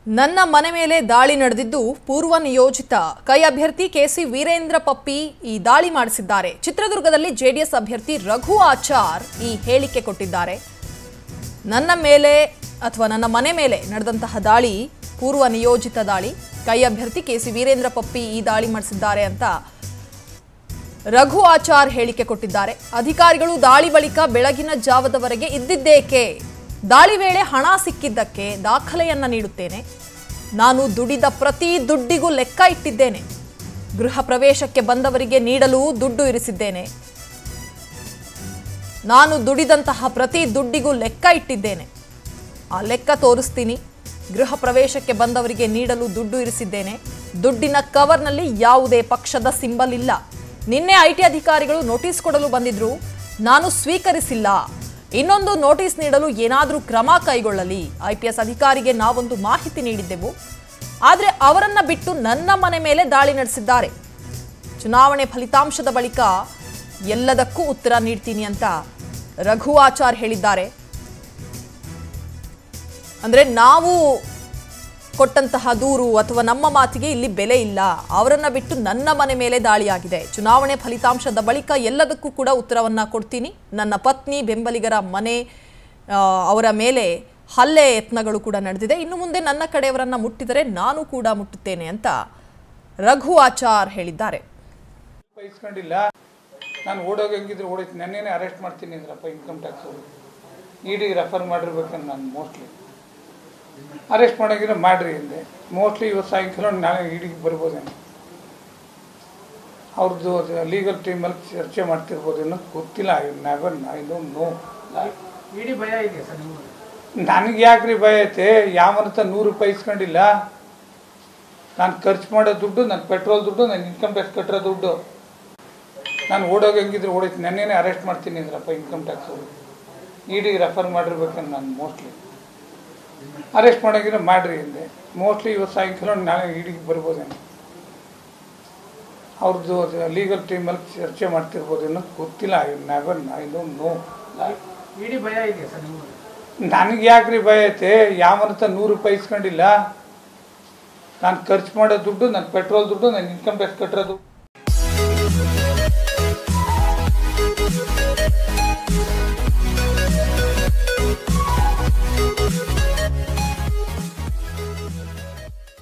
ನನ್ನ ಮನೆ ಮೇಲೆ ದಾಳಿ ನಡೆದಿದ್ದು ಪೂರ್ವ ನಿಯೋಜಿತ ಕೈ ಅಭ್ಯರ್ಥಿ ಕೆಸಿ ವೀರೇಂದ್ರ ಪಪ್ಪಿ ಈ ದಾಳಿ ಮಾಡಿಸಿದ್ದಾರೆ ಚಿತ್ರದುರ್ಗದಲ್ಲಿ ಜೆಡಿಎಸ್ ಅಭ್ಯರ್ಥಿ ರಘು ಆಚಾರ್ ಈ ಹೇಳಿಕೆ ಕೊಟ್ಟಿದ್ದಾರೆ ನನ್ನ ಮೇಲೆ ಅಥವಾ ನನ್ನ ಮನೆ ಮೇಲೆ ನಡೆದಂತಹ ದಾಳಿ ಪೂರ್ವ ನಿಯೋಜಿತ ದಾಳಿ ಕೈ ಅಭ್ಯರ್ಥಿ ಕೆಸಿ ವೀರೇಂದ್ರ ಪಪ್ಪಿ ಈ ದಾಳಿ ಮಾಡಿಸಿದ್ದಾರೆ ಅಂತ ರಘು ಆಚಾರ್ ಹೇಳಿಕೆ ಕೊಟ್ಟಿದ್ದಾರೆ ಅಧಿಕಾರಿಗಳು ದಾಳಿ ಬಳಿಕ ಬೆಳಗಿನ ಜಾವದವರೆಗೆ ಇದ್ದಿದ್ದೇಕೆ ದಾಳಿ ವೇಳೆ ಹಣ ಸಿಕ್ಕಿದ್ದಕ್ಕೆ ದಾಖಲೆಯನ್ನ ನೀಡುತ್ತೇನೆ ನಾನು ದುಡಿದ ಪ್ರತಿ ದುಡ್ಡಿಗೂ ಲೆಕ್ಕ ಇಟ್ಟಿದ್ದೇನೆ ಗೃಹ ಪ್ರವೇಶಕ್ಕೆ ಬಂದವರಿಗೆ ನೀಡಲು ದುಡ್ಡು ಇರಿಸಿದ್ದೇನೆ ನಾನು ದುಡಿದಂತಹ ಪ್ರತಿ ದುಡ್ಡಿಗೂ ಲೆಕ್ಕ ಇಟ್ಟಿದ್ದೇನೆ ಆ ಲೆಕ್ಕ ತೋರಿಸ್ತೀನಿ ಗೃಹ ಪ್ರವೇಶಕ್ಕೆ ಬಂದವರಿಗೆ ನೀಡಲು ದುಡ್ಡು ಇರಿಸಿದ್ದೇನೆ ದುಡ್ಡಿನ ಕವರ್ನಲ್ಲಿ ಯಾವುದೇ ಪಕ್ಷದ ಸಿಂಬಲ್ ಇಲ್ಲ ನಿನ್ನೆ ಐ ಟಿ ಅಧಿಕಾರಿಗಳು ನೋಟಿಸ್ ಕೊಡಲು ಬಂದಿದ್ರು ನಾನು ಸ್ವೀಕರಿಸಿಲ್ಲ ಇನ್ನೊಂದು ನೋಟಿಸ್ ನೀಡಲು ಏನಾದರೂ ಕ್ರಮ ಕೈಗೊಳ್ಳಲಿ ಐ ಪಿ ಎಸ್ ಅಧಿಕಾರಿಗೆ ನಾವೊಂದು ಮಾಹಿತಿ ನೀಡಿದ್ದೆವು ಆದರೆ ಅವರನ್ನ ಬಿಟ್ಟು ನನ್ನ ಮನೆ ಮೇಲೆ ದಾಳಿ ನಡೆಸಿದ್ದಾರೆ ಚುನಾವಣೆ ಫಲಿತಾಂಶದ ಬಳಿಕ ಎಲ್ಲದಕ್ಕೂ ಉತ್ತರ ನೀಡ್ತೀನಿ ಅಂತ ರಘು ಆಚಾರ್ ಹೇಳಿದ್ದಾರೆ ಅಂದ್ರೆ ನಾವು ಕೊಟ್ಟಂತಹ ದೂರು ಅಥವಾ ನಮ್ಮ ಮಾತಿಗೆ ಇಲ್ಲಿ ಬೆಲೆ ಇಲ್ಲ ಅವರನ್ನ ಬಿಟ್ಟು ನನ್ನ ಮನೆ ಮೇಲೆ ದಾಳಿಯಾಗಿದೆ ಚುನಾವಣೆ ಫಲಿತಾಂಶದ ಬಳಿಕ ಎಲ್ಲದಕ್ಕೂ ಕೂಡ ಉತ್ತರವನ್ನ ಕೊಡ್ತೀನಿ ನನ್ನ ಪತ್ನಿ ಬೆಂಬಲಿಗರ ಮನೆ ಆ, ಅವರ ಮೇಲೆ ಹಲ್ಲೆ ಯತ್ನಗಳು ಕೂಡ ನಡೆದಿದೆ ಇನ್ನು ಮುಂದೆ ನನ್ನ ಕಡೆಯವರನ್ನ ಮುಟ್ಟಿದರೆ ನಾನು ಕೂಡ ಮುಟ್ಟುತ್ತೇನೆ ಅಂತ ರಘು ಆಚಾರ್ ಹೇಳಿದ್ದಾರೆ ಬಯಸ್ಕೊಂಡಿಲ್ಲ ನಾನು ಓಡೋಗಿ ಹೆಂಗಿದ್ರು ಓಡೈತಿ ನೆನ್ನೆನೇ ಅರೆಸ್ಟ್ ಮಾಡ್ತೀನಿ ಅಂದ್ರಪ್ಪ ಇನ್ಕಮ್ ಟ್ಯಾಕ್ಸ್ ಅವರು ಇಡಿಗೆ ರೆಫರ್ ಮಾಡಿರ್ಬೇಕಂತ ನಾನು ಮೋಸ್ಟ್ಲಿ ಅರೆಸ್ಟ್ ಮಾಡೋಂಗಿದ್ರೆ ಮಾಡ್ರಿ ಅಂದೆ ಮೋಸ್ಟ್ಲಿ ಇವತ್ತು ಸಾಯಂಕಾಲ ನಾಳೆ ಇಡಿಗೆ ಬರ್ಬೋದೇನೋ ಅವ್ರದ್ದು ಲೀಗಲ್ ಟೀಮಲ್ಲಿ ಚರ್ಚೆ ಮಾಡ್ತಿರ್ಬೋದು ಅನ್ನೋದು ಗೊತ್ತಿಲ್ಲ I never I don't know ಇಡೀ ಭಯ ಇದೆ ಸರ್ ನಿಮಗೆ ನನಗೆ ಯಾಕ್ರಿ ಭಯ ಐತೆ ಯಾವನತ ನೂರು ರೂಪಾಯಿ ಇಸ್ಕೊಂಡಿಲ್ಲ ನಾನು ಖರ್ಚು ಮಾಡೋ ದುಡ್ಡು ನನ್ನ ಪೆಟ್ರೋಲ್ ದುಡ್ಡು ನನ್ನ ಇನ್ಕಮ್ ಟ್ಯಾಕ್ಸ್ ಕಟ್ಟಿರೋ ದುಡ್ಡು ನಾನು ಓಡೋಗಿ ಹೆಂಗಿದ್ರು ಓಡೈತಿ ನೆನ್ನೆನೇ ಅರೆಸ್ಟ್ ಮಾಡ್ತೀನಿ ಅಂದ್ರಪ್ಪ ಇನ್ಕಮ್ ಟ್ಯಾಕ್ಸ್ ಅವರು ಇಡಿಗೆ ರೆಫರ್ ಮಾಡಿರ್ಬೇಕಂತ ನಾನು ಮೋಸ್ಟ್ಲಿ ಅರೆಸ್ಟ್ ಮಾಡೋಂಗಿದ್ರೆ ಮಾಡ್ರಿ ಅಂದೆ ಮೋಸ್ಟ್ಲಿ ಇವತ್ತು ಸಾಯಂಕಾಲ ನಾಳೆ ಇಡಿಗೆ ಬರ್ಬೋದೇನೋ ಅವ್ರದ್ದು ಲೀಗಲ್ ಟೀಮಲ್ಲಿ ಚರ್ಚೆ ಮಾಡ್ತಿರ್ಬೋದು ಅನ್ನೋದು ಗೊತ್ತಿಲ್ಲ I never I don't know ಇಡೀ ಭಯ ಇದೆ ಸರ್ ನಿಮಗೆ ನನಗೆ ಯಾಕ್ರಿ ಭಯ ಐತೆ ಯಾವನತ ನೂರು ರೂಪಾಯಿ ಇಸ್ಕೊಂಡಿಲ್ಲ ನಾನು ಖರ್ಚು ಮಾಡೋ ದುಡ್ಡು ನನ್ನ ಪೆಟ್ರೋಲ್ ದುಡ್ಡು ನನ್ನ ಇನ್ಕಮ್ ಟ್ಯಾಕ್ಸ್ ಕಟ್ಟಿರೋ ದುಡ್ಡು